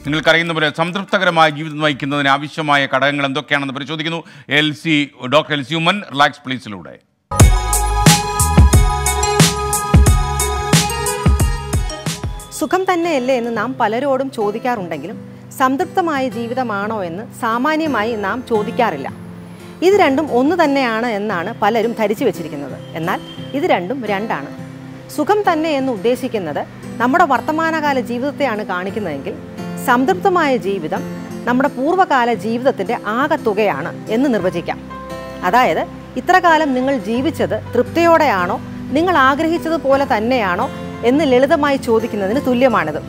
നിങ്ങൾക്കറിയുന്ന പോലെ സംതൃപ്തകരമായ ജീവിതം നയിക്കുന്നതിന് ആവശ്യമായ ഘടകങ്ങൾ എന്തൊക്കെയാണെന്ന് പരിശോധിക്കുന്നു L C doctor L C Oommen relax പ്ലീസിലൂടെ സുഖം തന്നെയല്ലേ എന്ന് നാം പലരോടും ചോദിക്കാറുണ്ടെങ്കിലും സംതൃപ്തമായ ജീവിതമാണോ എന്ന് സാമാന്യമായി നാം ചോദിക്കാറില്ല ഇത് രണ്ടും ഒന്ന് തന്നെയാണ് എന്നാണ് പലരും ധരിച്ചു വെച്ചിരിക്കുന്നത് എന്നാൽ ഇത് രണ്ടും രണ്ടാണ് സുഖം തന്നെ എന്ന് ഉദ്ദേശിക്കുന്നത് നമ്മുടെ വർത്തമാനകാല ജീവിതത്തെയാണ് കാണിക്കുന്നതെങ്കിൽ സംതൃപ്തമായ ജീവിതം നമ്മുടെ പൂർവ്വകാല ജീവിതത്തിൻ്റെ ആകത്തുകയാണ് എന്ന് നിർവചിക്കാം അതായത് ഇത്ര കാലം നിങ്ങൾ ജീവിച്ചത് തൃപ്തിയോടെയാണോ നിങ്ങൾ ആഗ്രഹിച്ചതുപോലെ തന്നെയാണോ എന്ന് ലളിതമായി ചോദിക്കുന്നതിന് തുല്യമാണിത്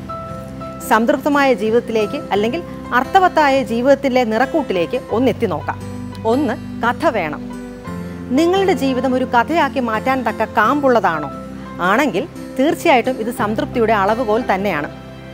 സംതൃപ്തമായ ജീവിതത്തിലേക്ക് അല്ലെങ്കിൽ അർത്ഥവത്തായ ജീവിതത്തിലെ നിറക്കൂട്ടിലേക്ക് ഒന്നെത്തി നോക്കാം ഒന്ന് കഥ വേണം നിങ്ങളുടെ ജീവിതം ഒരു കഥയാക്കി മാറ്റാൻ തക്ക കാമ്പുള്ളതാണോ ആണെങ്കിൽ തീർച്ചയായിട്ടും ഇത് സംതൃപ്തിയുടെ അളവുകോൽ തന്നെയാണ്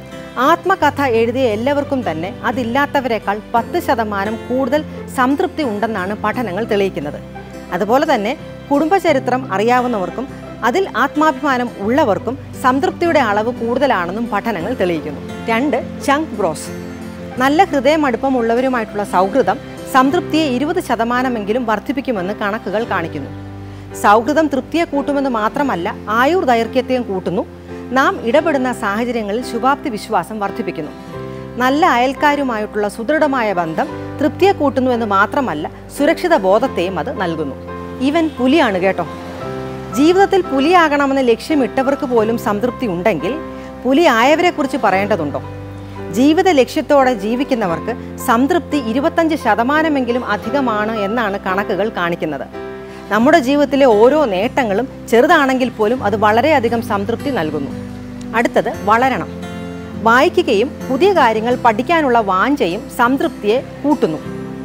ആത്മകഥ എഴുതിയ എല്ലാവർക്കും തന്നെ അതില്ലാത്തവരെക്കാൾ പത്ത് ശതമാനം കൂടുതൽ സംതൃപ്തി ഉണ്ടെന്നാണ് പഠനങ്ങൾ തെളിയിക്കുന്നത് അതുപോലെ തന്നെ കുടുംബചരിത്രം അറിയാവുന്നവർക്കും അതിൽ ആത്മാഭിമാനം ഉള്ളവർക്കും സംതൃപ്തിയുടെ അളവ് കൂടുതലാണെന്നും പഠനങ്ങൾ തെളിയിക്കുന്നു രണ്ട് ചങ്ക് ബ്രോസ് നല്ല ഹൃദയമടുപ്പമുള്ളവരുമായിട്ടുള്ള സൗഹൃദം സംതൃപ്തിയെ ഇരുപത് ശതമാനമെങ്കിലും വർദ്ധിപ്പിക്കുമെന്ന് കണക്കുകൾ കാണിക്കുന്നു സൗഹൃദം തൃപ്തിയെ കൂട്ടുമെന്ന് മാത്രമല്ല ആയുർ ദൈർഘ്യത്തെയും കൂട്ടുന്നു നാം ഇടപെടുന്ന സാഹചര്യങ്ങളിൽ ശുഭാപ്തി വിശ്വാസം വർദ്ധിപ്പിക്കുന്നു നല്ല അയൽക്കാരുമായിട്ടുള്ള സുദൃഢമായ ബന്ധം തൃപ്തിയെ കൂട്ടുന്നു എന്ന് മാത്രമല്ല സുരക്ഷിത ബോധത്തെയും അത് നൽകുന്നു ഇവൻ പുലിയാണ് കേട്ടോ ജീവിതത്തിൽ പുലിയാകണമെന്ന് ലക്ഷ്യമിട്ടവർക്ക് പോലും സംതൃപ്തി ഉണ്ടെങ്കിൽ പുലി ആയവരെക്കുറിച്ച് പറയേണ്ടതുണ്ടോ ജീവിത ലക്ഷ്യത്തോടെ ജീവിക്കുന്നവർക്ക് സംതൃപ്തി ഇരുപത്തഞ്ച് ശതമാനമെങ്കിലും അധികമാണ് എന്നാണ് കണക്കുകൾ കാണിക്കുന്നത് നമ്മുടെ ജീവിതത്തിലെ ഓരോ നേട്ടങ്ങളും ചെറുതാണെങ്കിൽ പോലും അത് വളരെയധികം സംതൃപ്തി നൽകുന്നു അടുത്തത് വളരണം വായിക്കുകയും പുതിയ കാര്യങ്ങൾ പഠിക്കാനുള്ള വാഞ്ചയും സംതൃപ്തിയെ കൂട്ടുന്നു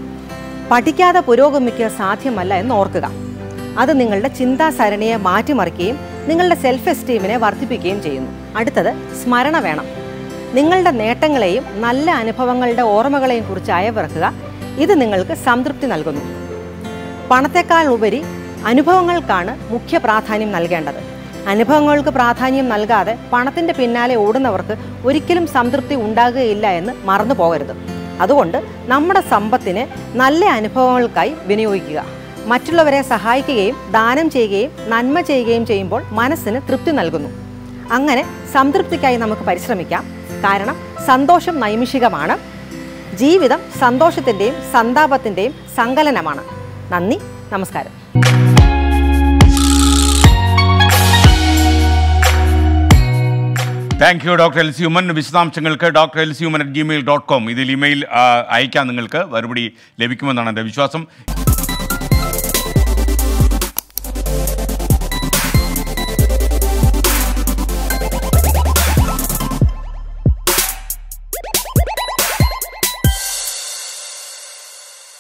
പഠിക്കാതെ പുരോഗമിക്കുക സാധ്യമല്ല എന്ന് ഓർക്കുക അത് നിങ്ങളുടെ ചിന്താസരണിയെ മാറ്റിമറിക്കുകയും നിങ്ങളുടെ സെൽഫ് എസ്റ്റീമിനെ വർദ്ധിപ്പിക്കുകയും ചെയ്യുന്നു അടുത്തത് സ്മരണ വേണം നിങ്ങളുടെ നേട്ടങ്ങളെയും നല്ല അനുഭവങ്ങളുടെ ഓർമ്മകളെയും കുറിച്ച് അയവിറക്കുക ഇത് നിങ്ങൾക്ക് സംതൃപ്തി നൽകുന്നു പണത്തെക്കാൾ ഉപരി അനുഭവങ്ങൾക്കാണ് മുഖ്യ പ്രാധാന്യം നൽകേണ്ടത് അനുഭവങ്ങൾക്ക് പ്രാധാന്യം നൽകാതെ പണത്തിൻ്റെ പിന്നാലെ ഓടുന്നവർക്ക് ഒരിക്കലും സംതൃപ്തി ഉണ്ടാകുകയില്ല എന്ന് മറന്നു പോകരുത് അതുകൊണ്ട് നമ്മുടെ സമ്പത്തിനെ നല്ല അനുഭവങ്ങൾക്കായി വിനിയോഗിക്കുക മറ്റുള്ളവരെ സഹായിക്കുകയും ദാനം ചെയ്യുകയും നന്മ ചെയ്യുകയും ചെയ്യുമ്പോൾ മനസ്സിന് തൃപ്തി നൽകുന്നു അങ്ങനെ സംതൃപ്തിക്കായി നമുക്ക് പരിശ്രമിക്കാം കാരണം സന്തോഷം നൈമിഷികമാണ് ജീവിതം സന്തോഷത്തിൻ്റെയും സന്താപത്തിൻ്റെയും സങ്കലനമാണ് നന്ദി നമസ്കാരം thank you doctor L C Oommen വിശദാംശങ്ങൾക്ക് doctor L C Oommen at Gmail dot com ഇതിൽ ഇമെയിൽ ആ, അയക്കാം നിങ്ങൾക്ക് മറുപടി ലഭിക്കുമെന്നാണ് എൻ്റെ വിശ്വാസം